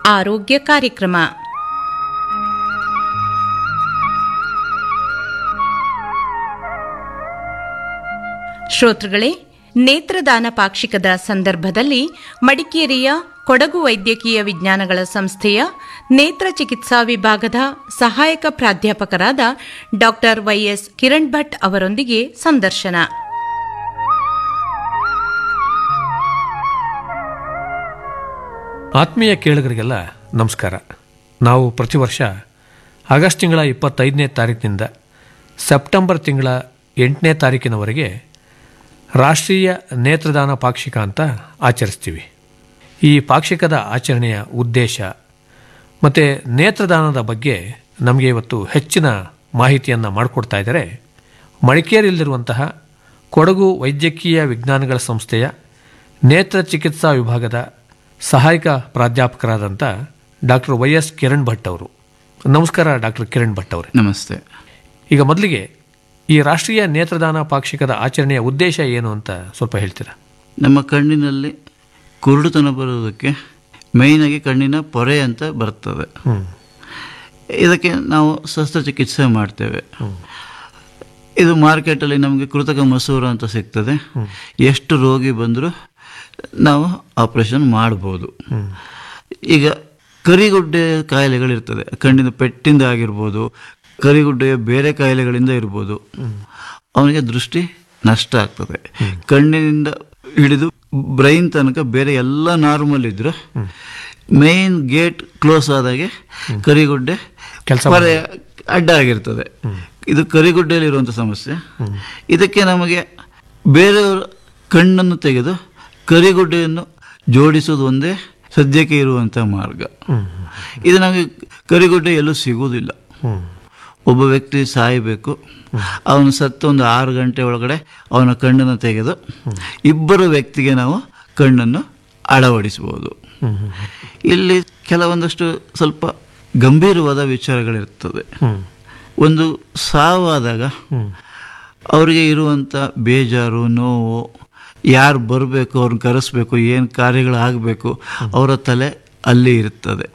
ಆರೋಗ್ಯ ಕಾರ್ಯಕ್ರಮ ಶ್ರೋತೃಗಳೇ ನೇತ್ರದಾನ ಪಾಕ್ಷಿಕದ ಸಂದರ್ಭದಲ್ಲಿ ಮಡಿಕೇರಿಯ ಕೊಡಗು ವೈದ್ಯಕೀಯ ವಿಜ್ಞಾನಗಳ ಸಂಸ್ಥೆಯ ನೇತ್ರ ಚಿಕಿತ್ಸಾ ವಿಭಾಗದ ಸಹಾಯಕ ಪ್ರಾಧ್ಯಾಪಕರಾದ ಡಾಕ್ಟರ್ ವೈಎಸ್ ಕಿರಣ್ ಭಟ್ ಅವರೊಂದಿಗೆ ಸಂದರ್ಶನ ಆತ್ಮೀಯ ಕೇಳುಗರಿಗೆಲ್ಲ ನಮಸ್ಕಾರ ನಾವು ಪ್ರತಿ ವರ್ಷ ಆಗಸ್ಟ್ ತಿಂಗಳ ಇಪ್ಪತ್ತೈದನೇ ತಾರೀಕಿನಿಂದ ಸೆಪ್ಟೆಂಬರ್ ತಿಂಗಳ ಎಂಟನೇ ತಾರೀಕಿನವರೆಗೆ ರಾಷ್ಟ್ರೀಯ ನೇತ್ರದಾನ ಪಾಕ್ಷಿಕ ಅಂತ ಆಚರಿಸ್ತೀವಿ ಈ ಪಾಕ್ಷಿಕದ ಆಚರಣೆಯ ಉದ್ದೇಶ ಮತ್ತು ನೇತ್ರದಾನದ ಬಗ್ಗೆ ನಮಗೆ ಇವತ್ತು ಹೆಚ್ಚಿನ ಮಾಹಿತಿಯನ್ನು ಮಾಡಿಕೊಡ್ತಾ ಇದ್ದಾರೆ ಮಡಿಕೇರಿಯಲ್ಲಿರುವಂತಹ ಕೊಡಗು ವೈದ್ಯಕೀಯ ವಿಜ್ಞಾನಗಳ ಸಂಸ್ಥೆಯ ನೇತ್ರ ಚಿಕಿತ್ಸಾ ವಿಭಾಗದ ಸಹಾಯಕ ಪ್ರಾಧ್ಯಾಪಕರಾದಂಥ doctor Y S Kiran Bhat ಅವರು ನಮಸ್ಕಾರ ಡಾಕ್ಟರ್ ಕಿರಣ್ ಭಟ್ ಅವರೇ ನಮಸ್ತೆ ಈಗ ಮೊದಲಿಗೆ ಈ ರಾಷ್ಟ್ರೀಯ ನೇತ್ರದಾನ ಪಾಕ್ಷಿಕದ ಆಚರಣೆಯ ಉದ್ದೇಶ ಏನು ಅಂತ ಸ್ವಲ್ಪ ಹೇಳ್ತೀರಾ ನಮ್ಮ ಕಣ್ಣಿನಲ್ಲಿ ಕುರುಡುತನ ಬರುವುದಕ್ಕೆ ಮೇಯ್ನಾಗಿ ಕಣ್ಣಿನ ಪೊರೆ ಅಂತ ಬರ್ತದೆ ಇದಕ್ಕೆ ನಾವು ಶಸ್ತ್ರಚಿಕಿತ್ಸೆ ಮಾಡ್ತೇವೆ ಇದು ಮಾರ್ಕೆಟಲ್ಲಿ ನಮಗೆ ಕೃತಕ ಮಸೂರ ಅಂತ ಸಿಗ್ತದೆ ಎಷ್ಟು ರೋಗಿ ಬಂದರೂ ನಾವು ಆಪರೇಷನ್ ಮಾಡ್ಬೋದು ಈಗ ಕರಿಗುಡ್ಡೆ ಕಾಯಿಲೆಗಳಿರ್ತದೆ ಕಣ್ಣಿನ ಪೆಟ್ಟಿಂದ ಆಗಿರ್ಬೋದು ಕರಿಗುಡ್ಡೆಯ ಬೇರೆ ಕಾಯಿಲೆಗಳಿಂದ ಇರ್ಬೋದು ಅವನಿಗೆ ದೃಷ್ಟಿ ನಷ್ಟ ಆಗ್ತದೆ ಕಣ್ಣಿನಿಂದ ಹಿಡಿದು ಬ್ರೈನ್ ತನಕ ಬೇರೆ ಎಲ್ಲ ನಾರ್ಮಲ್ ಇದ್ರು ಮೇನ್ ಗೇಟ್ ಕ್ಲೋಸ್ ಆದಾಗೆ ಕರಿಗುಡ್ಡೆ ಕೆಲ್ಸ ಪರೆ ಅಡ್ಡ ಆಗಿರ್ತದೆ ಇದು ಕರಿಗುಡ್ಡೆಯಲ್ಲಿ ಇರುವಂಥ ಸಮಸ್ಯೆ ಇದಕ್ಕೆ ನಮಗೆ ಬೇರೆಯವರ ಕಣ್ಣನ್ನು ತೆಗೆದು ಕರಿಗುಡ್ಡೆಯನ್ನು ಜೋಡಿಸುವುದು ಒಂದೇ ಸದ್ಯಕ್ಕೆ ಇರುವಂಥ ಮಾರ್ಗ ಇದು ನಮಗೆ ಕರಿಗುಡ್ಡೆ ಎಲ್ಲೂ ಸಿಗುವುದಿಲ್ಲ ಒಬ್ಬ ವ್ಯಕ್ತಿ ಸಾಯಬೇಕು ಅವನು ಸತ್ತು ಒಂದು ಆರು ಗಂಟೆ ಒಳಗಡೆ ಅವನ ಕಣ್ಣನ್ನು ತೆಗೆದು ಇಬ್ಬರು ವ್ಯಕ್ತಿಗೆ ನಾವು ಕಣ್ಣನ್ನು ಅಳವಡಿಸಬಹುದು ಇಲ್ಲಿ ಕೆಲವೊಂದಷ್ಟು ಸ್ವಲ್ಪ ಗಂಭೀರವಾದ ವಿಚಾರಗಳಿರ್ತದೆ ಒಂದು ಸಾವಾದಾಗ ಅವರಿಗೆ ಇರುವಂಥ ಬೇಜಾರು ನೋವು ಯಾರು ಬರಬೇಕು ಅವ್ರನ್ನ ಕರೆಸ್ಬೇಕು ಏನು ಕಾರ್ಯಗಳಾಗಬೇಕು ಅವರ ತಲೆ ಅಲ್ಲಿ ಇರ್ತದೆ